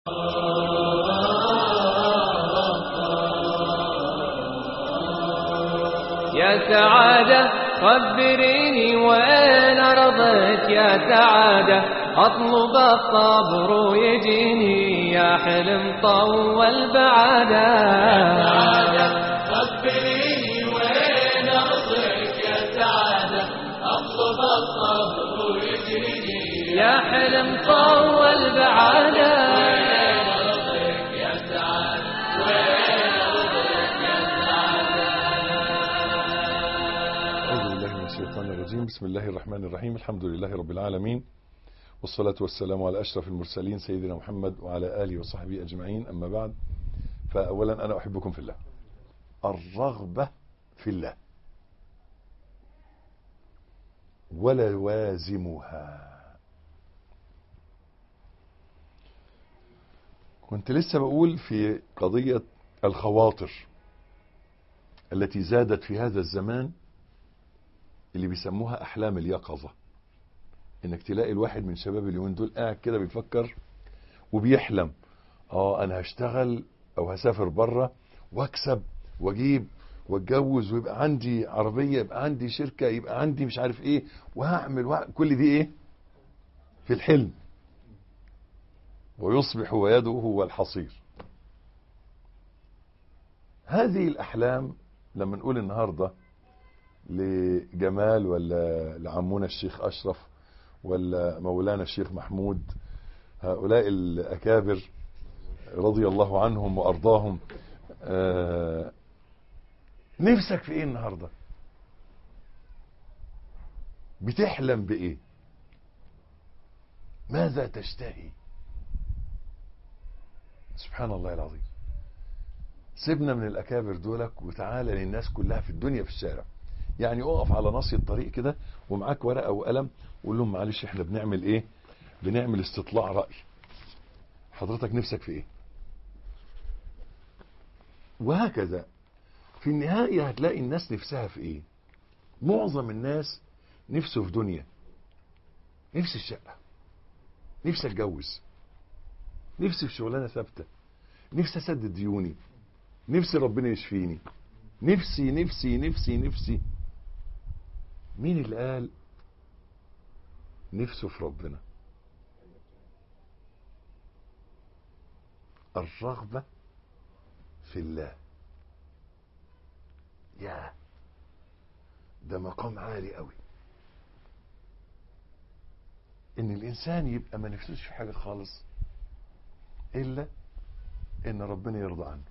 يا سعادة خبريني وين أرضك يا سعادة أطلب الصبر يجيني يا حلم طول بعادة يا سعادة خبريني وين أرضك يا سعادة أطلب الصبر يجيني يا حلم طول بعادة أعوذ بالله من الشيطان الرجيم بسم الله الرحمن الرحيم الحمد لله رب العالمين والصلاة والسلام على أشرف المرسلين سيدنا محمد وعلى آله وصحبه أجمعين أما بعد فأولا أنا أحبكم في الله الرغبة في الله ولوازمها كنت لسه بقول في قضية الخواطر التي زادت في هذا الزمان اللي بيسموها احلام اليقظه انك تلاقي الواحد من شباب اليومين دول قاعد كده بيفكر وبيحلم اه انا هشتغل او هسافر بره واكسب واجيب واتجوز ويبقى عندي عربيه يبقى عندي شركه يبقى عندي مش عارف ايه وهعمل وه... كل دي ايه في الحلم ويصبح ويده هو الحصير هذه الاحلام لما نقول النهارده لجمال ولا لعمونا الشيخ أشرف ولا مولانا الشيخ محمود هؤلاء الأكابر رضي الله عنهم وأرضاهم آه نفسك في إيه النهاردة بتحلم بإيه ماذا تشتهي سبحان الله العظيم سيبنا من الأكابر دولك وتعالى للناس كلها في الدنيا في الشارع يعني اقف على نص الطريق كده ومعاك ورقه وقلم وقول لهم معلش احنا بنعمل ايه بنعمل استطلاع راي حضرتك نفسك في ايه وهكذا في النهايه هتلاقي الناس نفسها في ايه معظم الناس نفسه في دنيا نفسي الشقه نفسي اتجوز نفسي في شغلانه ثابته نفسي اسدد ديوني نفسي ربنا يشفيني نفسي نفسي نفسي نفسي مين اللي قال نفسه في ربنا الرغبة في الله يا ده مقام عالي قوي ان الانسان يبقى ما نفسوش في حاجة خالص الا ان ربنا يرضى عنه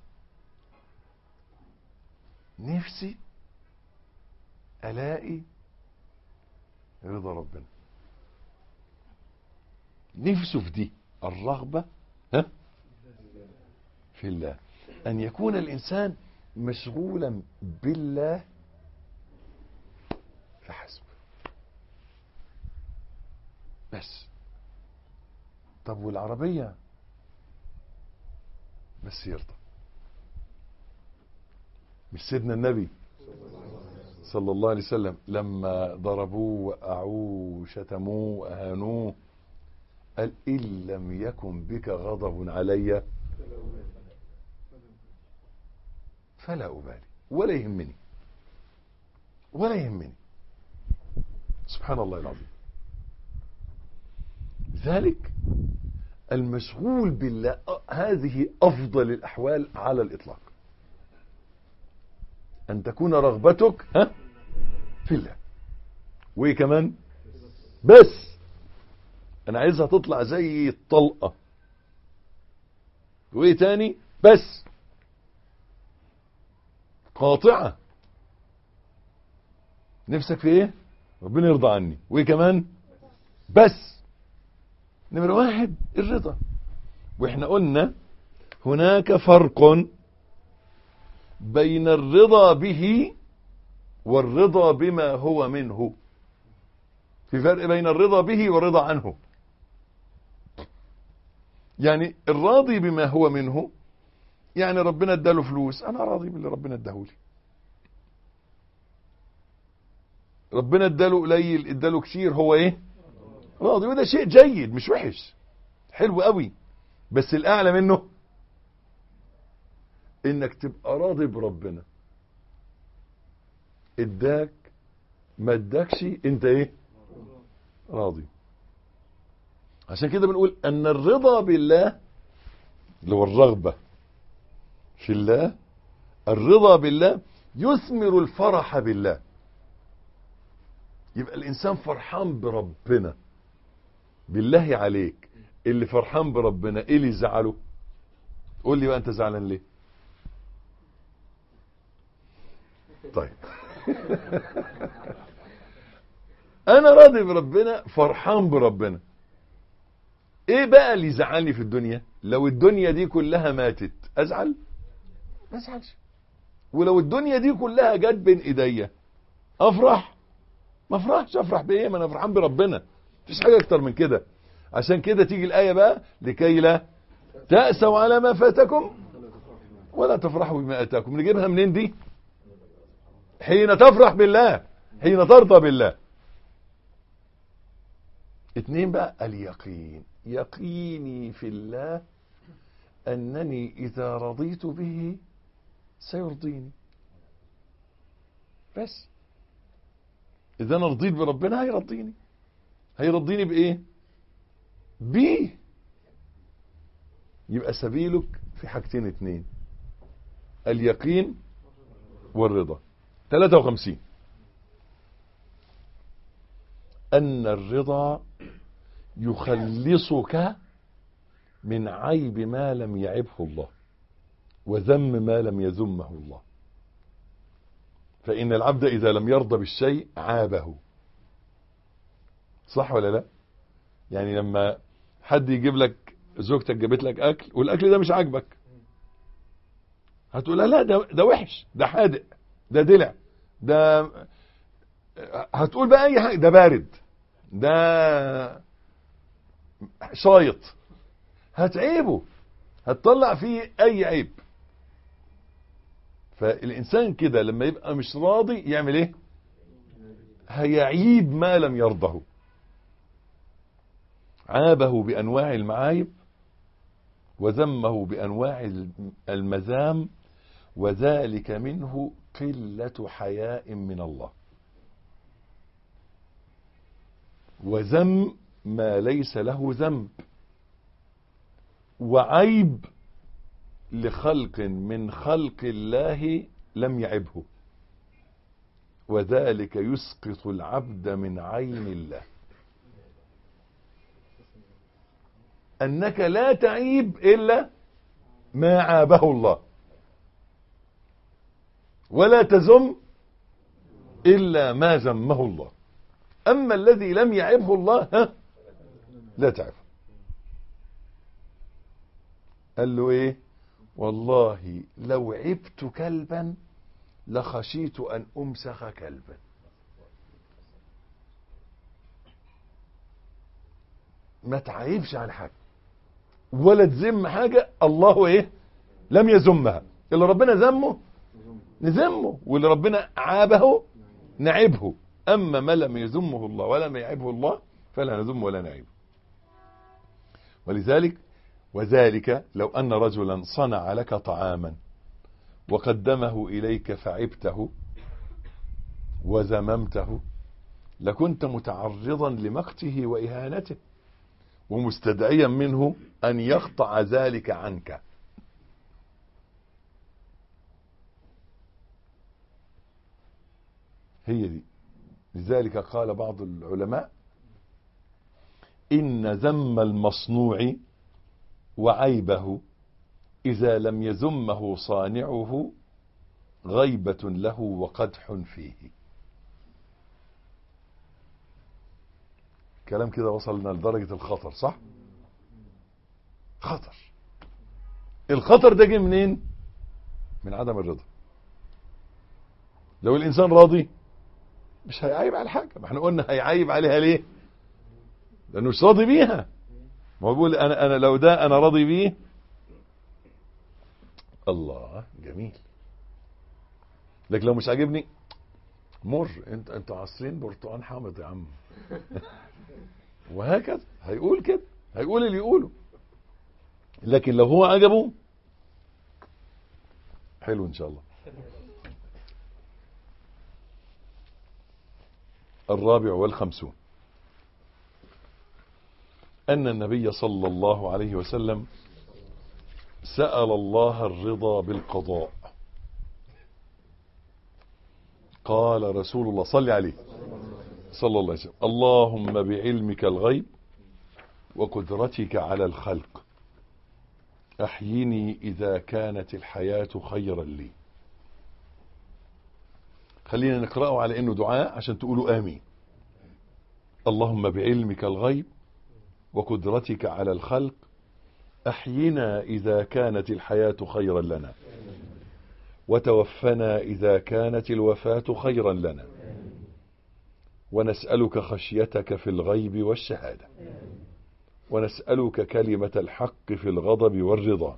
نفسي الاقي رضا ربنا نفسه في دي الرغبة ها في الله أن يكون الإنسان مشغولا بالله فحسب بس طب والعربية بس يرضى مش سيدنا النبي صلى الله عليه وسلم لما ضربوه وقعوه وشتموه وأهانوه قال إن لم يكن بك غضب علي فلا أبالي ولا يهمني ولا يهمني سبحان الله العظيم ذلك المشغول بالله هذه أفضل الأحوال على الإطلاق أن تكون رغبتك ها في الله وإيه كمان بس أنا عايزها تطلع زي الطلقة وإيه تاني بس قاطعة نفسك في إيه ربنا يرضى عني وإيه كمان بس نمرة واحد الرضا وإحنا قلنا هناك فرق بين الرضا به والرضا بما هو منه في فرق بين الرضا به والرضا عنه يعني الراضي بما هو منه يعني ربنا اداله فلوس انا راضي باللي ربنا اداهولي ربنا اداله قليل اداله كتير هو ايه راضي وده شيء جيد مش وحش حلو قوي بس الاعلى منه انك تبقى راضي بربنا اداك ما اداكش انت ايه راضي عشان كده بنقول ان الرضا بالله اللي هو الرغبة في الله الرضا بالله يثمر الفرح بالله يبقى الانسان فرحان بربنا بالله عليك اللي فرحان بربنا ايه اللي زعله قول لي بقى انت زعلان ليه طيب انا راضي بربنا فرحان بربنا ايه بقى اللي يزعلني في الدنيا لو الدنيا دي كلها ماتت ازعل ما ازعلش ولو الدنيا دي كلها جت بين ايديا افرح ما افرحش افرح بايه ما انا فرحان بربنا مفيش حاجه اكتر من كده عشان كده تيجي الايه بقى لكي لا تاسوا على ما فاتكم ولا تفرحوا بما اتاكم نجيبها منين دي حين تفرح بالله حين ترضى بالله اتنين بقى اليقين يقيني في الله أنني إذا رضيت به سيرضيني بس إذا أنا رضيت بربنا هيرضيني هيرضيني بإيه بيه يبقى سبيلك في حاجتين اتنين اليقين والرضا 53 أن الرضا يخلصك من عيب ما لم يعبه الله وذم ما لم يذمه الله فإن العبد إذا لم يرضى بالشيء عابه صح ولا لا يعني لما حد يجيب لك زوجتك جابت لك أكل والأكل ده مش عاجبك هتقول لا ده, ده وحش ده حادق ده دلع ده هتقول بقى أي حاجة ده بارد ده شايط هتعيبه هتطلع فيه اي عيب فالانسان كده لما يبقى مش راضي يعمل ايه هيعيب ما لم يرضه عابه بانواع المعايب وذمه بانواع المذام وذلك منه قله حياء من الله وذم ما ليس له ذنب وعيب لخلق من خلق الله لم يعبه وذلك يسقط العبد من عين الله أنك لا تعيب إلا ما عابه الله ولا تزم إلا ما ذمه الله أما الذي لم يعبه الله ها لا تعب قال له ايه والله لو عبت كلبا لخشيت ان امسخ كلبا ما تعيبش على حاجه ولا تذم حاجه الله ايه لم يذمها اللي ربنا ذمه نذمه واللي ربنا عابه نعبه اما ما لم يذمه الله ولم يعبه الله فلا نذم ولا نعيب ولذلك وذلك لو أن رجلا صنع لك طعاما وقدمه إليك فعبته وذممته لكنت متعرضا لمقته وإهانته ومستدعيا منه أن يقطع ذلك عنك هي دي لذلك قال بعض العلماء إن ذم المصنوع وعيبه إذا لم يذمه صانعه غيبة له وقدح فيه كلام كده وصلنا لدرجة الخطر صح خطر الخطر ده جه منين من عدم الرضا لو الإنسان راضي مش هيعيب على حاجة ما احنا قلنا هيعيب عليها ليه لانه مش راضي بيها ما هو بيقول انا انا لو ده انا راضي بيه الله جميل لكن لو مش عاجبني مر انت انت عصرين برتقان حامض يا عم وهكذا هيقول كده هيقول اللي يقوله لكن لو هو عجبه حلو ان شاء الله الرابع والخمسون أن النبي صلى الله عليه وسلم سأل الله الرضا بالقضاء قال رسول الله صل عليه صلى الله عليه وسلم اللهم بعلمك الغيب وقدرتك على الخلق أحيني إذا كانت الحياة خيرا لي خلينا نقرأه على أنه دعاء عشان تقولوا آمين اللهم بعلمك الغيب وقدرتك على الخلق أحينا إذا كانت الحياة خيرا لنا وتوفنا إذا كانت الوفاة خيرا لنا ونسألك خشيتك في الغيب والشهادة ونسألك كلمة الحق في الغضب والرضا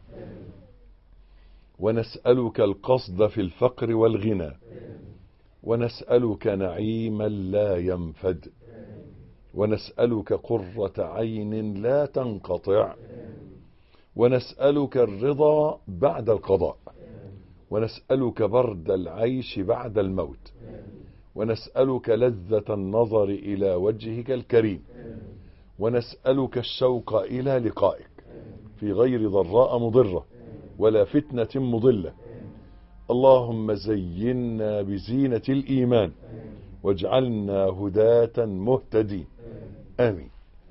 ونسألك القصد في الفقر والغنى ونسألك نعيما لا ينفد ونسألك قرة عين لا تنقطع ونسألك الرضا بعد القضاء ونسألك برد العيش بعد الموت ونسألك لذة النظر إلى وجهك الكريم ونسألك الشوق إلى لقائك في غير ضراء مضرة ولا فتنة مضلة اللهم زينا بزينة الإيمان واجعلنا هداة مهتدين آمين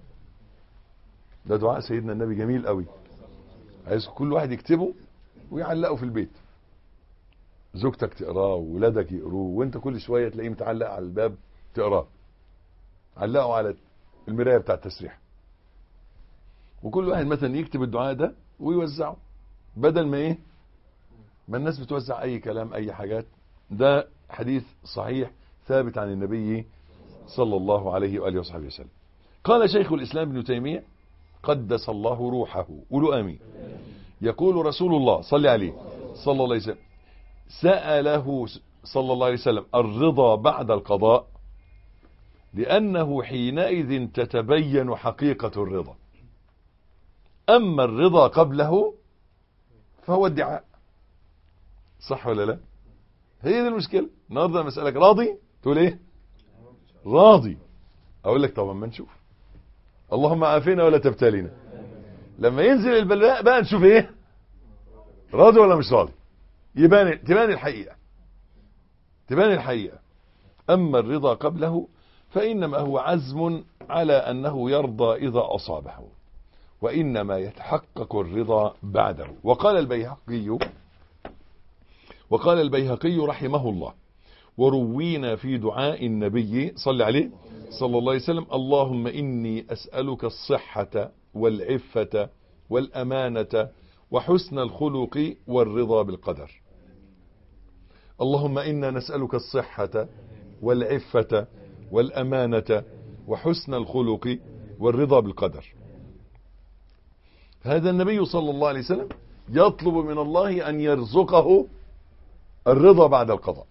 ده دعاء سيدنا النبي جميل قوي عايز كل واحد يكتبه ويعلقه في البيت زوجتك تقراه وولادك يقروه وانت كل شويه تلاقيه متعلق على الباب تقراه علقه على المرايه بتاع التسريح وكل واحد مثلا يكتب الدعاء ده ويوزعه بدل ما ايه ما الناس بتوزع اي كلام اي حاجات ده حديث صحيح ثابت عن النبي صلى الله عليه واله وصحبه وسلم قال شيخ الاسلام ابن تيميه قدس الله روحه قولوا امين يقول رسول الله صلى عليه صلى الله عليه وسلم سأله صلى الله عليه وسلم الرضا بعد القضاء لأنه حينئذ تتبين حقيقة الرضا أما الرضا قبله فهو ادعاء صح ولا لا هي دي المشكلة النهارده لما اسالك راضي تقول ايه راضي اقول لك طب ما نشوف اللهم عافينا ولا تبتلينا لما ينزل البلاء بقى نشوف ايه راضي ولا مش راضي يبان تبان الحقيقة تبان الحقيقة أما الرضا قبله فإنما هو عزم على أنه يرضى إذا أصابه وإنما يتحقق الرضا بعده وقال البيهقي وقال البيهقي رحمه الله وروينا في دعاء النبي صلى عليه صلى الله عليه وسلم اللهم إني أسألك الصحة والعفة والأمانة وحسن الخلق والرضا بالقدر اللهم إنا نسألك الصحة والعفة والأمانة وحسن الخلق والرضا بالقدر هذا النبي صلى الله عليه وسلم يطلب من الله أن يرزقه الرضا بعد القضاء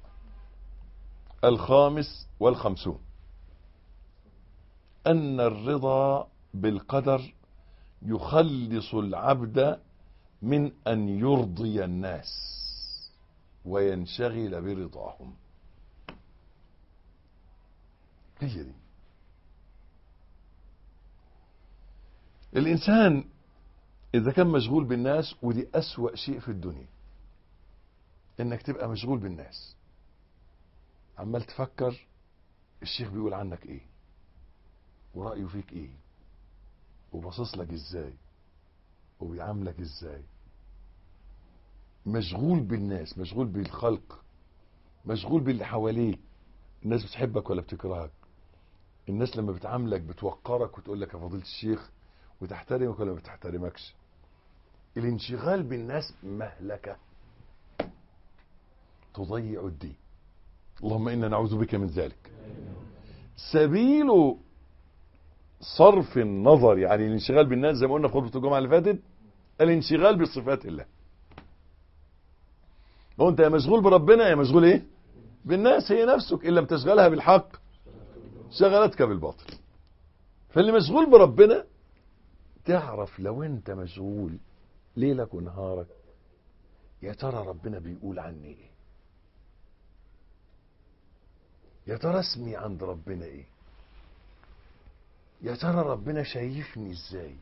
الخامس والخمسون أن الرضا بالقدر يخلص العبد من أن يرضي الناس وينشغل برضاهم هي دي الإنسان إذا كان مشغول بالناس ودي أسوأ شيء في الدنيا إنك تبقى مشغول بالناس عمال تفكر الشيخ بيقول عنك إيه ورأيه فيك إيه وباصص لك إزاي وبيعاملك إزاي مشغول بالناس مشغول بالخلق مشغول باللي حواليك الناس بتحبك ولا بتكرهك الناس لما بتعاملك بتوقرك وتقول لك يا فضيله الشيخ وتحترمك ولا ما بتحترمكش الانشغال بالناس مهلكة تضيع الدين اللهم إنا نعوذ بك من ذلك سبيل صرف النظر يعني الانشغال بالناس زي ما قلنا في خطبة الجمعة اللي فاتت الانشغال بصفات الله هو انت يا مشغول بربنا يا مشغول ايه بالناس هي نفسك ان لم تشغلها بالحق شغلتك بالباطل فاللي مشغول بربنا تعرف لو انت مشغول ليلك ونهارك يا ترى ربنا بيقول عني ايه يا ترى اسمي عند ربنا ايه يا ترى ربنا شايفني ازاي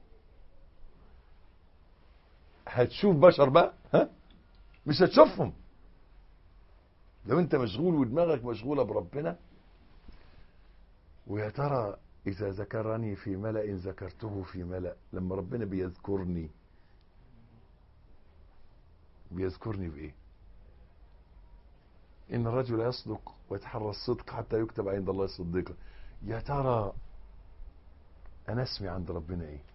هتشوف بشر بقى ها مش هتشوفهم لو انت مشغول ودماغك مشغولة بربنا ويا ترى اذا ذكرني في ملأ ذكرته في ملأ لما ربنا بيذكرني بيذكرني بايه ان الرجل يصدق ويتحرى الصدق حتى يكتب عند الله صديقا يا ترى انا اسمي عند ربنا ايه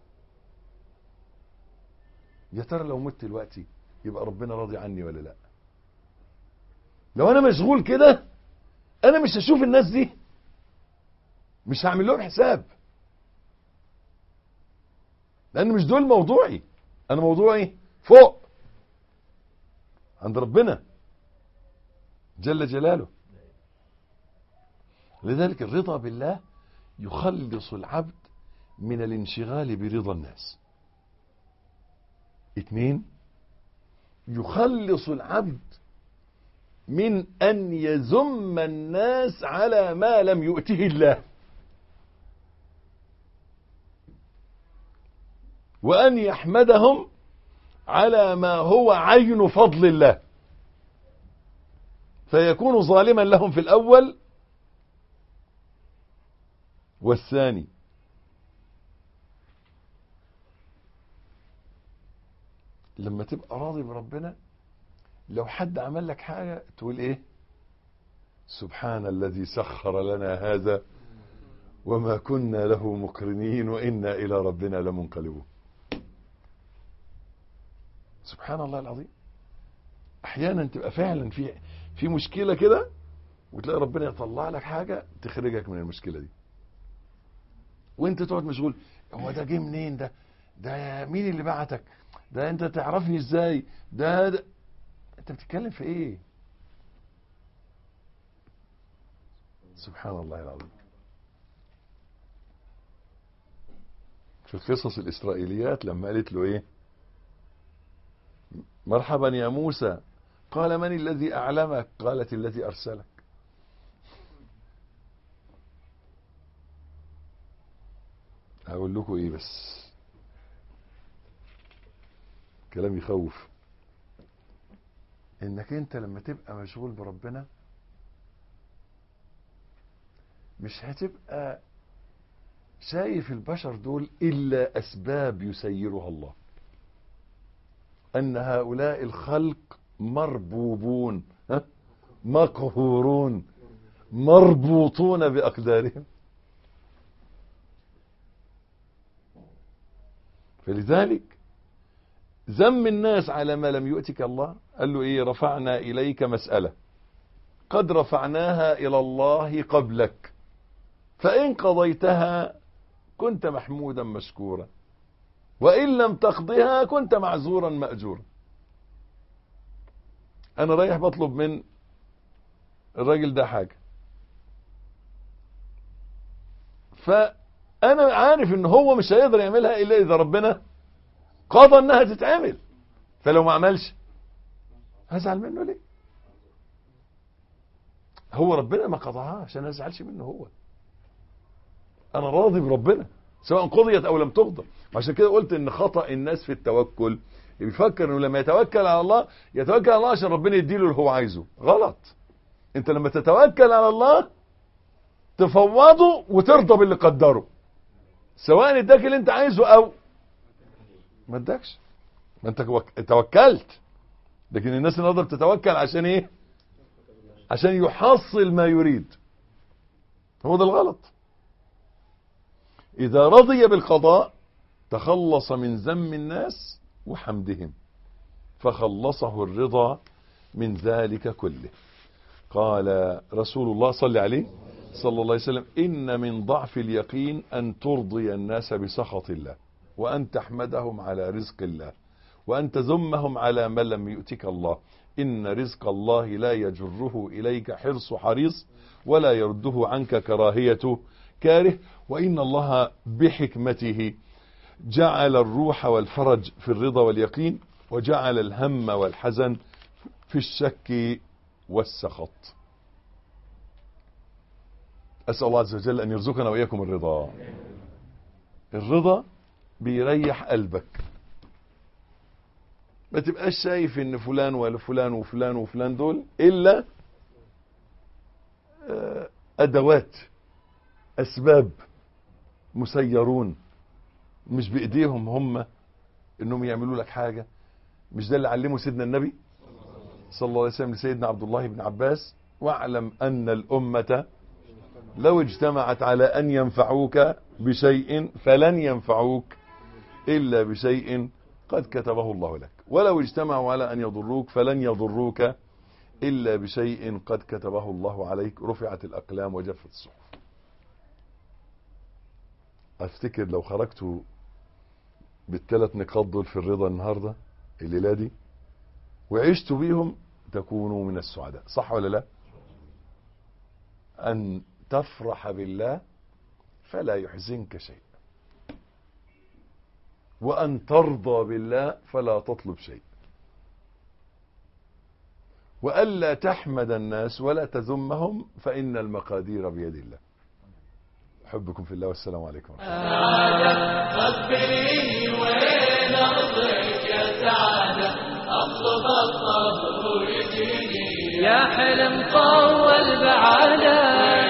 يا ترى لو مت دلوقتي يبقى ربنا راضي عني ولا لا لو انا مشغول كده انا مش هشوف الناس دي مش هعمل لهم حساب لان مش دول موضوعي انا موضوعي فوق عند ربنا جل جلاله لذلك الرضا بالله يخلص العبد من الانشغال برضا الناس اثنين يخلص العبد من ان يذم الناس على ما لم يؤته الله وان يحمدهم على ما هو عين فضل الله فيكون ظالما لهم في الاول والثاني لما تبقى راضي بربنا لو حد عمل لك حاجة تقول ايه سبحان الذي سخر لنا هذا وما كنا له مقرنين وإنا إلى ربنا لمنقلبون سبحان الله العظيم احيانا تبقى فعلا في في مشكلة كده وتلاقي ربنا يطلع لك حاجة تخرجك من المشكلة دي وانت تقعد مشغول هو ده جه منين ده ده مين اللي بعتك ده انت تعرفني ازاي ده, ده انت بتتكلم في ايه سبحان الله العظيم في قصص الاسرائيليات لما قالت له ايه مرحبا يا موسى قال من الذي اعلمك قالت الذي ارسلك هقول لكم ايه بس كلام يخوف انك انت لما تبقى مشغول بربنا مش هتبقى شايف البشر دول الا اسباب يسيرها الله ان هؤلاء الخلق مربوبون ها؟ مقهورون مربوطون باقدارهم فلذلك ذم الناس على ما لم يؤتك الله قال له ايه رفعنا اليك مسألة قد رفعناها الى الله قبلك فان قضيتها كنت محمودا مشكورا وان لم تقضها كنت معذورا مأجورا انا رايح بطلب من الراجل ده حاجة فانا عارف ان هو مش هيقدر يعملها الا اذا ربنا قضى انها تتعمل فلو ما عملش هزعل منه ليه هو ربنا ما قضاها عشان ما ازعلش منه هو انا راضي بربنا سواء قضيت او لم تقضى عشان كده قلت ان خطأ الناس في التوكل بيفكر انه لما يتوكل على الله يتوكل على الله عشان ربنا يديله اللي هو عايزه غلط انت لما تتوكل على الله تفوضه وترضى باللي قدره سواء اداك اللي انت عايزه او ما ادكش ما انت توكلت لكن الناس النهارده بتتوكل عشان ايه عشان يحصل ما يريد هو ده الغلط اذا رضي بالقضاء تخلص من ذم الناس وحمدهم فخلصه الرضا من ذلك كله قال رسول الله صلى عليه صلى الله عليه وسلم إن من ضعف اليقين أن ترضي الناس بسخط الله وأن تحمدهم على رزق الله وأن تذمهم على ما لم يؤتك الله إن رزق الله لا يجره إليك حرص حريص ولا يرده عنك كراهية كاره وإن الله بحكمته جعل الروح والفرج في الرضا واليقين وجعل الهم والحزن في الشك والسخط أسأل الله عز وجل أن يرزقنا وإياكم الرضا الرضا بيريح قلبك ما تبقاش شايف ان فلان ولا فلان وفلان وفلان دول الا آه، ادوات اسباب مسيرون مش بايديهم هم انهم يعملوا لك حاجة مش ده اللي علمه سيدنا النبي صلى الله عليه وسلم لسيدنا عبد الله بن عباس واعلم ان الامة لو اجتمعت على ان ينفعوك بشيء فلن ينفعوك الا بشيء قد كتبه الله لك ولو اجتمعوا على ان يضروك فلن يضروك الا بشيء قد كتبه الله عليك رفعت الاقلام وجفت الصحف افتكر لو خرجتوا بالثلاث نقاط دول في الرضا النهارده الليله دي وعشتوا بيهم تكونوا من السعداء صح ولا لا ان تفرح بالله فلا يحزنك شيء وأن ترضى بالله فلا تطلب شيء وألا تحمد الناس ولا تذمهم فإن المقادير بيد الله أحبكم في الله والسلام عليكم ورحمة الله خبريني وين أرضك يا سعادة أطلب الصبر ويجيني يا حلم طول بعادة